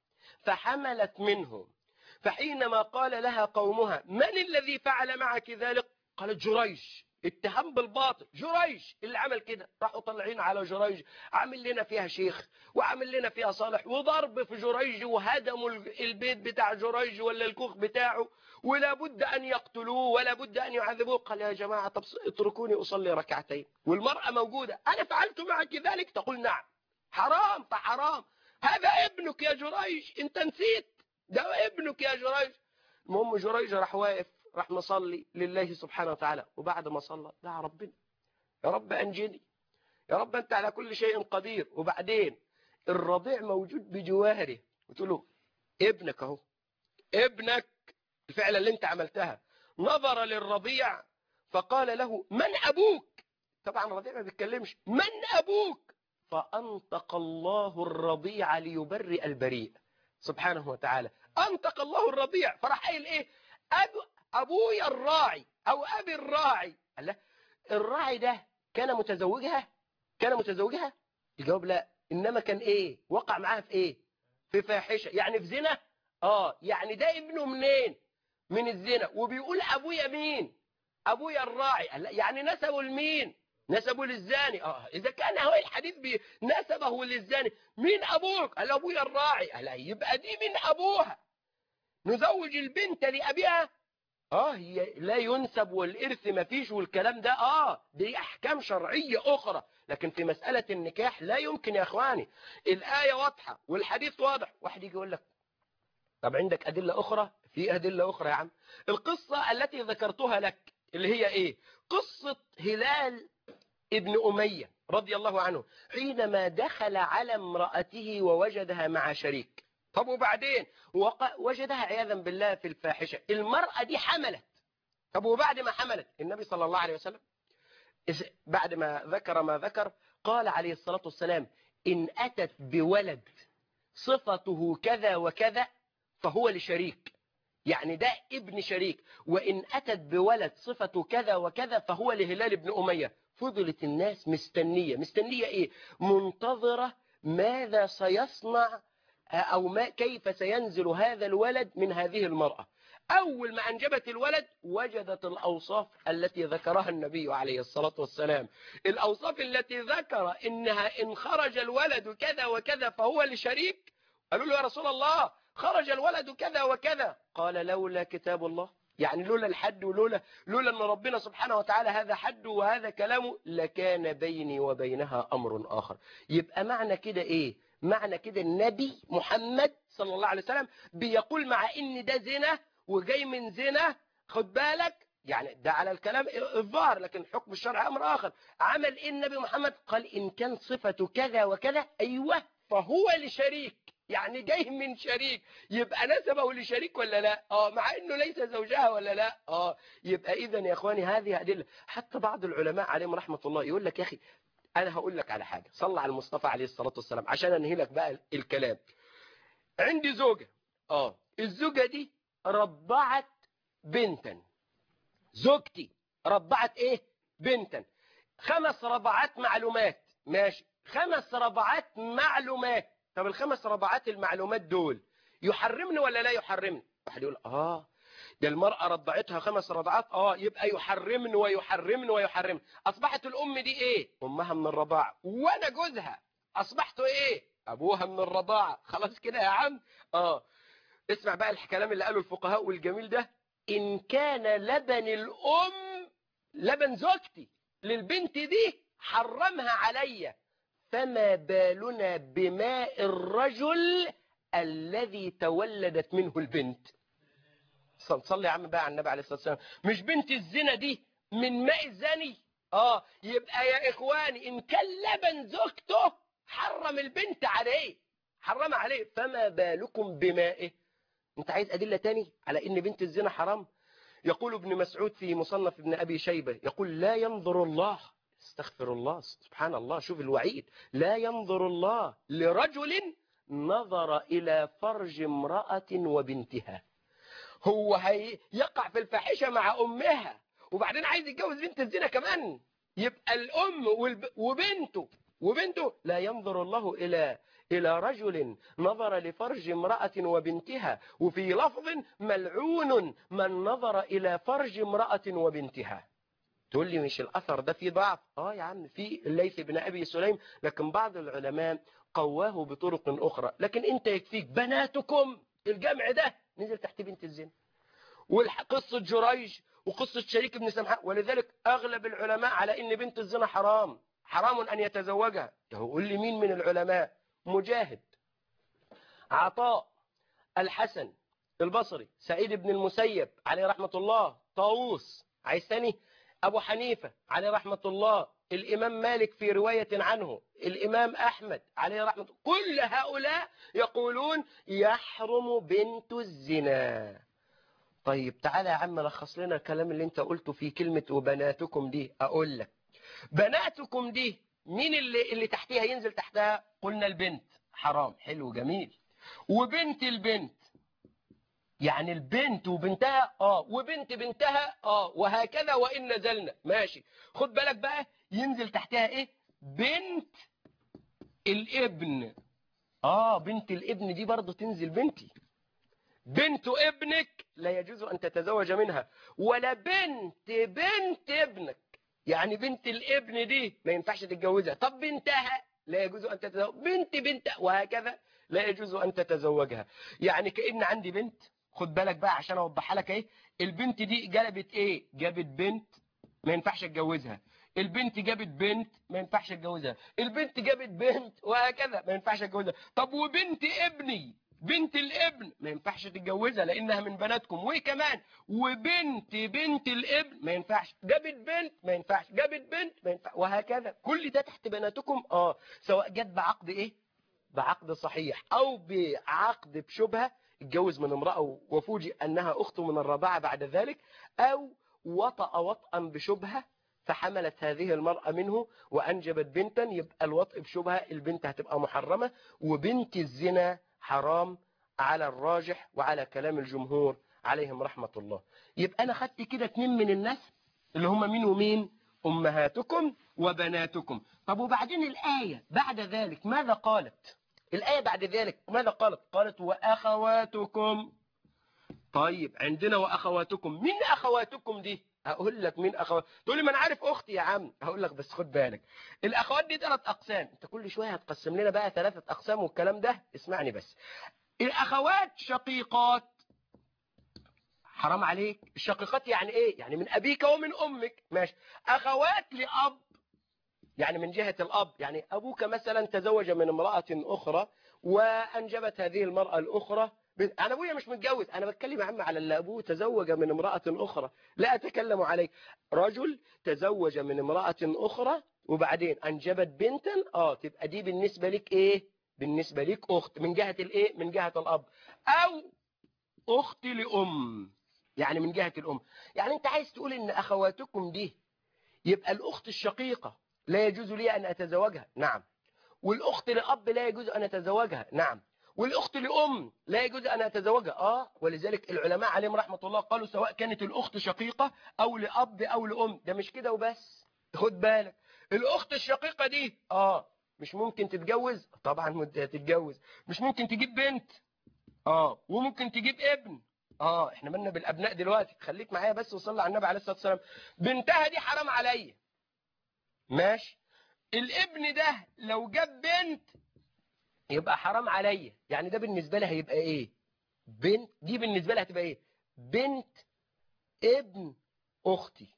فحملت منه فحينما قال لها قومها من الذي فعل معك ذلك قالت جريج اتهام بالباطل جريج اللي عمل كده راحوا طالعين على جريج عامل لنا فيها شيخ وعامل لنا فيها صالح وضرب في جريج وهدموا البيت بتاع جريج ولا الكوخ بتاعه ولا بد أن يقتلوه ولا بد أن يعذبوه قال يا جماعة طب اتركوني أصلي ركعتين والمرأة موجودة أنا فعلت معك ذلك تقول نعم حرام فحرام هذا ابنك يا جريج انت نسيت ده ابنك يا جريج المهم جريج راح واقف راح نصلي لله سبحانه وتعالى وبعد ما صلى دعا ربنا يا رب أنجني يا رب أنت على كل شيء قدير وبعدين الرضيع موجود بجواره قلت له ابنك اهو ابنك الفعلة اللي انت عملتها نظر للرضيع فقال له من أبوك طبعا الرضيع ما بيتكلمش من أبوك فأنطق الله الرضيع ليبرئ البريء سبحانه وتعالى أنطق الله الرضيع فراح قايل إيه أبو أبويا الراعي أو أبي الراعي قال له الراعي ده كان متزوجها كان متزوجها الجواب لا إنما كان إيه وقع معاها في إيه في فاحشة يعني في زنا آه يعني ده ابنه منين من الزنا وبيقول أبويا مين أبويا الراعي قال لا يعني نسبه لمين نسبه للزاني اه اذا كان هو الحديث نسبه للزاني مين ابوك قال ابويا الراعي قال يبقى دي من ابوها نزوج البنت لابيها اه هي لا ينسب والارث ما فيش والكلام ده اه دي احكام شرعية اخرى لكن في مسألة النكاح لا يمكن يا اخواني الآية واضحة والحديث واضح واحد يجي يقول لك طب عندك أدلة أخرى في أدلة أخرى يا عم القصة التي ذكرتها لك اللي هي إيه قصة هلال ابن أمية رضي الله عنه حينما دخل على امرأته ووجدها مع شريك طب وبعدين وجدها عياذا بالله في الفاحشة المرأة دي حملت طب وبعد ما حملت النبي صلى الله عليه وسلم بعد ما ذكر ما ذكر قال عليه الصلاة والسلام إن أتت بولد صفته كذا وكذا فهو لشريك يعني ده ابن شريك وإن أتت بولد صفته كذا وكذا فهو لهلال بن أمية فضلت الناس مستنية مستنية إيه منتظرة ماذا سيصنع أو ما كيف سينزل هذا الولد من هذه المرأة أول ما أنجبت الولد وجدت الأوصاف التي ذكرها النبي عليه الصلاة والسلام الأوصاف التي ذكر إنها إن خرج الولد كذا وكذا فهو لشريك قالوا له يا رسول الله خرج الولد كذا وكذا قال لولا كتاب الله يعني لولا الحد ولولا لولا أن ربنا سبحانه وتعالى هذا حد وهذا كلامه لكان بيني وبينها أمر آخر يبقى معنى كده إيه معنى كده النبي محمد صلى الله عليه وسلم بيقول مع ان ده زنا وجاي من زنا خد بالك يعني ده على الكلام الظاهر لكن حكم الشرع امر اخر عمل ايه النبي محمد قال ان كان صفته كذا وكذا ايوه فهو لشريك يعني جاي من شريك يبقى نسبه لشريك ولا لا اه مع انه ليس زوجها ولا لا اه يبقى اذا يا اخواني هذه ادله حتى بعض العلماء عليهم رحمه الله يقول لك يا اخي انا هقول لك على حاجه صلى على المصطفى عليه الصلاه والسلام عشان انهي لك بقى الكلام عندي زوجه اه الزوجه دي رضعت بنتا زوجتي رضعت ايه بنتا خمس رضعات معلومات ماشي خمس رضعات معلومات طب الخمس رضعات المعلومات دول يحرمني ولا لا يحرمني واحد يقول اه ده المرأة رضعتها خمس رضعات اه يبقى يحرمني ويحرمني ويحرمني اصبحت الام دي ايه امها من الرضاعة وانا جوزها اصبحت ايه ابوها من الرضاعة خلاص كده يا عم اه اسمع بقى الكلام اللي قاله الفقهاء والجميل ده ان كان لبن الام لبن زوجتي للبنت دي حرمها عليا فما بالنا بماء الرجل الذي تولدت منه البنت صلي يا عم بقى على النبي عليه الصلاة والسلام مش بنت الزنا دي من ماء الزاني اه يبقى يا اخواني ان كان لبن زوجته حرم البنت عليه حرم عليه فما بالكم بمائه انت عايز ادلة تاني على ان بنت الزنا حرام يقول ابن مسعود في مصنف ابن ابي شيبة يقول لا ينظر الله استغفر الله سبحان الله شوف الوعيد لا ينظر الله لرجل نظر الى فرج امرأة وبنتها هو هي يقع في الفاحشة مع أمها وبعدين عايز يتجوز بنت الزنا كمان يبقى الأم وبنته وبنته لا ينظر الله إلى إلى رجل نظر لفرج امرأة وبنتها وفي لفظ ملعون من نظر إلى فرج امرأة وبنتها تقول لي مش الأثر ده فيه ضعف آه يا عم في الليث بن أبي سليم لكن بعض العلماء قواه بطرق أخرى لكن أنت يكفيك بناتكم الجمع ده نزل تحت بنت الزنا وقصة جريج وقصة شريك بن سمحاء ولذلك أغلب العلماء على أن بنت الزنا حرام حرام أن يتزوجها يقول لي مين من العلماء مجاهد عطاء الحسن البصري سعيد بن المسيب عليه رحمة الله طاووس عايز تاني أبو حنيفة عليه رحمة الله الإمام مالك في رواية عنه الإمام أحمد عليه رحمة الله كل هؤلاء يقولون يحرم بنت الزنا طيب تعالى يا عم لخص لنا الكلام اللي انت قلته في كلمة وبناتكم دي أقول لك بناتكم دي مين اللي, اللي تحتها ينزل تحتها قلنا البنت حرام حلو جميل وبنت البنت يعني البنت وبنتها اه وبنت بنتها اه وهكذا وإن نزلنا ماشي خد بالك بقى ينزل تحتها ايه بنت الابن اه بنت الابن دي برضه تنزل بنتي بنت ابنك لا يجوز أن تتزوج منها ولا بنت بنت ابنك يعني بنت الابن دي ما ينفعش تتجوزها طب بنتها لا يجوز أن تتزوج بنت بنت وهكذا لا يجوز أن تتزوجها يعني كأن عندي بنت خد بالك بقى عشان اوضحها لك ايه البنت دي جابت ايه جابت بنت ما ينفعش اتجوزها البنت جابت بنت ما ينفعش اتجوزها البنت جابت بنت وهكذا ما ينفعش اتجوزها طب وبنت ابني بنت الابن ما ينفعش تتجوزها لانها من بناتكم وكمان وبنت بنت الابن ما ينفعش جابت بنت ما ينفعش جابت بنت ما ينفعش وهكذا كل ده تحت بناتكم اه سواء جت بعقد ايه بعقد صحيح او بعقد بشبهه اتجوز من امرأة وفوجئ أنها أخته من الرضاعة بعد ذلك أو وطأ وطئا بشبهة فحملت هذه المرأة منه وأنجبت بنتا يبقى الوطء بشبهة البنت هتبقى محرمة وبنت الزنا حرام على الراجح وعلى كلام الجمهور عليهم رحمة الله يبقى أنا خدت كده اتنين من الناس اللي هم مين ومين أمهاتكم وبناتكم طب وبعدين الآية بعد ذلك ماذا قالت الآية بعد ذلك ماذا قالت قالت وأخواتكم طيب عندنا وأخواتكم مين أخواتكم دي هقول لك مين أخوات تقول لي ما أنا عارف أختي يا عم هقول لك بس خد بالك الأخوات دي ثلاث أقسام أنت كل شوية هتقسم لنا بقى ثلاثة أقسام والكلام ده اسمعني بس الأخوات شقيقات حرام عليك الشقيقات يعني ايه يعني من ابيك ومن امك ماشي اخوات لاب يعني من جهة الاب يعني ابوك مثلا تزوج من امرأة اخرى وانجبت هذه المرأة الاخرى انا ابويا مش متجوز انا بتكلم يا عم على اللي ابوه تزوج من امرأة اخرى لا اتكلم عليك رجل تزوج من امرأة اخرى وبعدين انجبت بنتا اه تبقى دي بالنسبة لك ايه بالنسبة لك اخت من جهة الايه من جهة الاب او اخت لام يعني من جهة الأم يعني أنت عايز تقول إن أخواتكم دي يبقى الأخت الشقيقة لا يجوز لي أن أتزوجها نعم والأخت لأب لا يجوز أن أتزوجها نعم والأخت لأم لا يجوز أن أتزوجها آه ولذلك العلماء عليهم رحمة الله قالوا سواء كانت الأخت شقيقة أو لأب أو لأم ده مش كده وبس خد بالك الأخت الشقيقة دي آه مش ممكن تتجوز طبعا تتجوز مش ممكن تجيب بنت آه وممكن تجيب ابن اه احنا مالنا بالابناء دلوقتي خليك معايا بس وصلي على النبي عليه الصلاه والسلام بنتها دي حرام عليا ماشي الابن ده لو جاب بنت يبقى حرام عليا يعني ده بالنسبه لي هيبقى ايه بنت دي بالنسبه لي هتبقى ايه بنت ابن اختي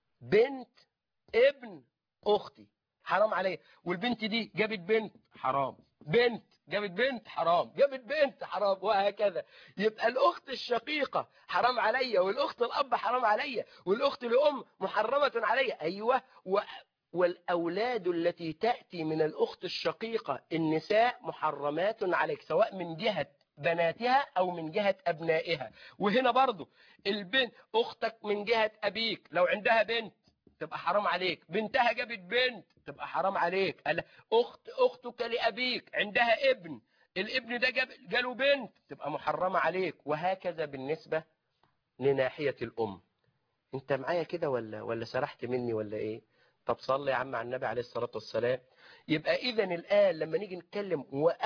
بنت ابن اختي حرام عليا والبنت دي جابت بنت حرام بنت جابت بنت حرام جابت بنت حرام وهكذا يبقى الأخت الشقيقة حرام عليا والأخت الأب حرام عليا والأخت الأم محرمة عليا أيوة و... والأولاد التي تأتي من الأخت الشقيقة النساء محرمات عليك سواء من جهة بناتها أو من جهة أبنائها وهنا برضو البنت أختك من جهة أبيك لو عندها بنت تبقى حرام عليك بنتها جابت بنت تبقى حرام عليك قال اخت اختك لابيك عندها ابن الابن ده جاب جاله بنت تبقى محرمه عليك وهكذا بالنسبه لناحيه الام انت معايا كده ولا ولا سرحت مني ولا ايه طب صلي يا عم على النبي عليه الصلاه والسلام يبقى اذا الان لما نيجي نتكلم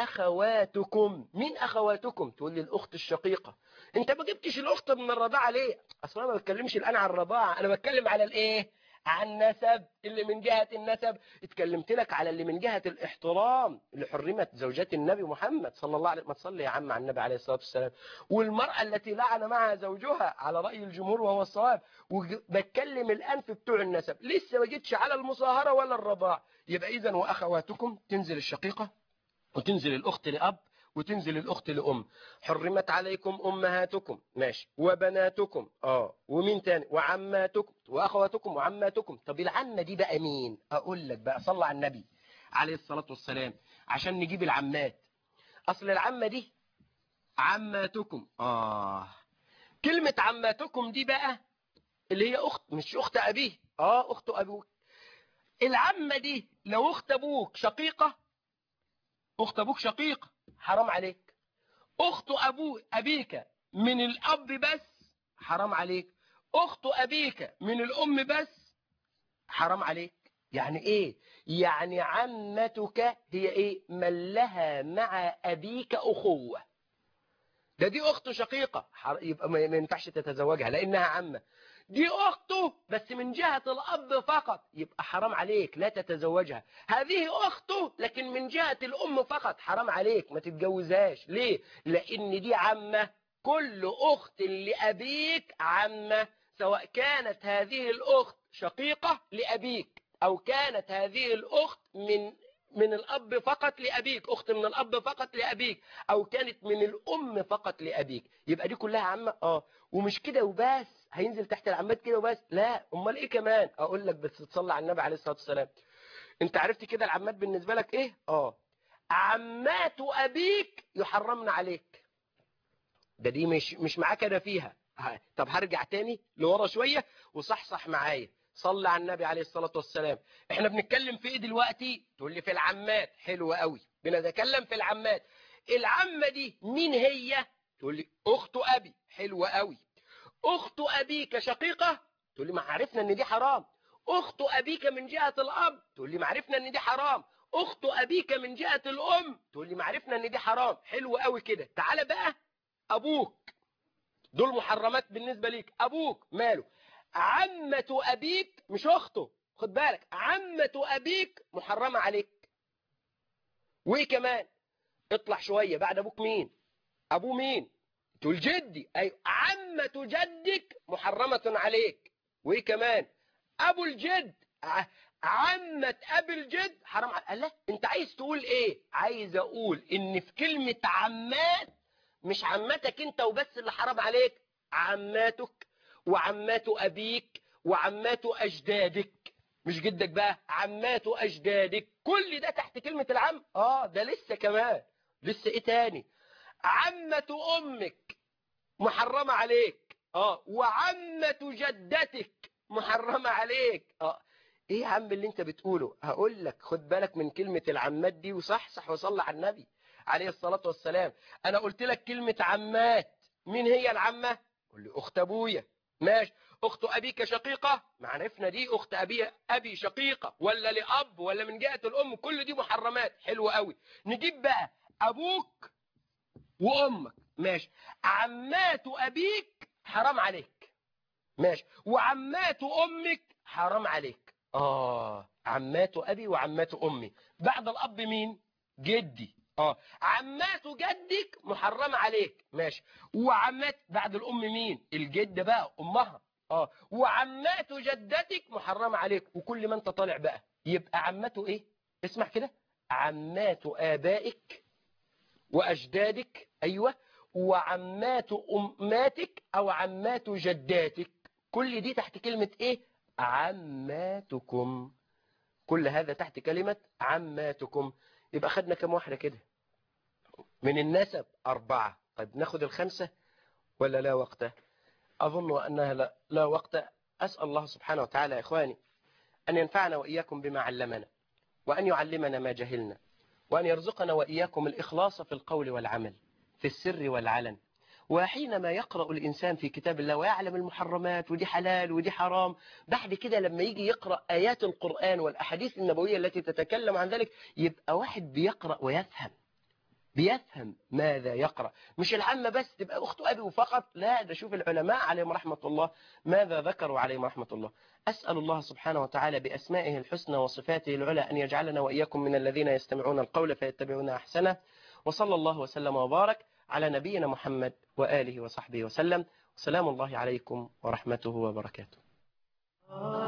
واخواتكم مين اخواتكم تقول لي الاخت الشقيقه انت ما جبتش الاخت من الرضاعه ليه اصلا ما بتكلمش الان عن الرضاعه انا بتكلم على الايه عن نسب اللي من جهة النسب اتكلمت لك على اللي من جهة الاحترام اللي حرمت زوجات النبي محمد صلى الله عليه ما تصلي يا عم على النبي عليه الصلاة والسلام والمرأة التي لعن معها زوجها على رأي الجمهور وهو الصواب وبتكلم الآن في بتوع النسب لسه ما جيتش على المصاهرة ولا الرضاع يبقى إذا وأخواتكم تنزل الشقيقة وتنزل الأخت لأب وتنزل الأخت لأم حرمت عليكم أمهاتكم ماشي وبناتكم آه ومين تاني وعماتكم وأخواتكم وعماتكم طب العمة دي بقى مين أقول لك بقى صلى على النبي عليه الصلاة والسلام عشان نجيب العمات أصل العمة دي عماتكم آه كلمة عماتكم دي بقى اللي هي أخت مش أخت أبيه آه أخت أبوك العمة دي لو أخت أبوك شقيقة أخت أبوك شقيقة حرام عليك أخت أبو أبيك من الأب بس حرام عليك أخت أبيك من الأم بس حرام عليك يعني إيه يعني عمتك هي إيه من لها مع أبيك أخوة ده دي أخته شقيقة يبقى ما ينفعش تتزوجها لأنها عمة دي أخته بس من جهة الأب فقط يبقى حرام عليك لا تتزوجها هذه أخته لكن من جهة الأم فقط حرام عليك ما تتجوزهاش ليه لأن دي عمة كل أخت لأبيك عمة سواء كانت هذه الأخت شقيقة لأبيك أو كانت هذه الأخت من من الأب فقط لأبيك أخت من الأب فقط لأبيك أو كانت من الأم فقط لأبيك يبقى دي كلها عمة آه ومش كده وبس هينزل تحت العمات كده وبس لا أمال إيه كمان أقول لك بس تصلي على النبي عليه الصلاة والسلام أنت عرفت كده العمات بالنسبة لك إيه آه عمات أبيك يحرمن عليك ده دي مش مش معاك أنا فيها ها. طب هرجع تاني لورا شوية وصحصح معايا صلى على النبي عليه الصلاة والسلام احنا بنتكلم في ايه دلوقتي تقول لي في العمات حلو قوي بنتكلم في العمات العمة دي مين هي تقول لي اخت ابي حلو قوي اخت ابيك شقيقة تقول لي ما عرفنا ان دي حرام اخت ابيك من جهة الاب تقول لي ما عرفنا ان دي حرام اخت ابيك من جهة الام تقول لي ما عرفنا ان دي حرام حلو قوي كده تعالى بقى ابوك دول محرمات بالنسبة ليك ابوك ماله عمة ابيك مش اخته خد بالك عمة ابيك محرمة عليك وايه كمان اطلع شوية بعد ابوك مين ابوه مين تقول جدي اي عمة جدك محرمة عليك وايه كمان ابو الجد ع- عمة ابي الجد حرام على الله انت عايز تقول ايه عايز اقول ان في كلمة عمات مش عمتك انت وبس اللي حرام عليك عماتك وعمات ابيك وعمات اجدادك مش جدك بقى عمات اجدادك كل ده تحت كلمة العم اه ده لسه كمان لسه ايه تاني عمة امك محرمة عليك اه وعمة جدتك محرمة عليك اه ايه يا عم اللي انت بتقوله هقول لك خد بالك من كلمة العمات دي وصحصح وصلى على النبي عليه الصلاة والسلام انا قلت لك كلمة عمات مين هي العمة قول لي اخت ابويا ماشي اخت ابيك شقيقة ما عرفنا دي اخت ابي ابي شقيقة ولا لاب ولا من جهة الام كل دي محرمات حلوة قوي نجيب بقى ابوك وامك ماشي عمات ابيك حرام عليك ماشي وعمات امك حرام عليك اه عمات ابي وعمات امي بعد الاب مين جدي اه عمات جدك محرمه عليك ماشي وعمات بعد الام مين الجد بقى امها اه وعمات جدتك محرمه عليك وكل ما انت طالع بقى يبقى عمته ايه اسمع كده عمات ابائك واجدادك ايوه وعمات اماتك او عمات جداتك كل دي تحت كلمه ايه عماتكم كل هذا تحت كلمه عماتكم يبقى خدنا كم واحده كده من النسب أربعة طيب ناخد الخمسة ولا لا وقت أظن أنها لا, لا وقت أسأل الله سبحانه وتعالى يا إخواني أن ينفعنا وإياكم بما علمنا وأن يعلمنا ما جهلنا وأن يرزقنا وإياكم الإخلاص في القول والعمل في السر والعلن وحينما يقرأ الإنسان في كتاب الله ويعلم المحرمات ودي حلال ودي حرام بعد كده لما يجي يقرأ آيات القرآن والأحاديث النبوية التي تتكلم عن ذلك يبقى واحد بيقرأ ويفهم بيفهم ماذا يقرأ مش العامة بس تبقى أخت أبي فقط لا ده شوف العلماء عليهم رحمة الله ماذا ذكروا عليهم رحمة الله أسأل الله سبحانه وتعالى بأسمائه الحسنى وصفاته العلى أن يجعلنا وإياكم من الذين يستمعون القول فيتبعون أحسنه وصلى الله وسلم وبارك على نبينا محمد وآله وصحبه وسلم وسلام الله عليكم ورحمته وبركاته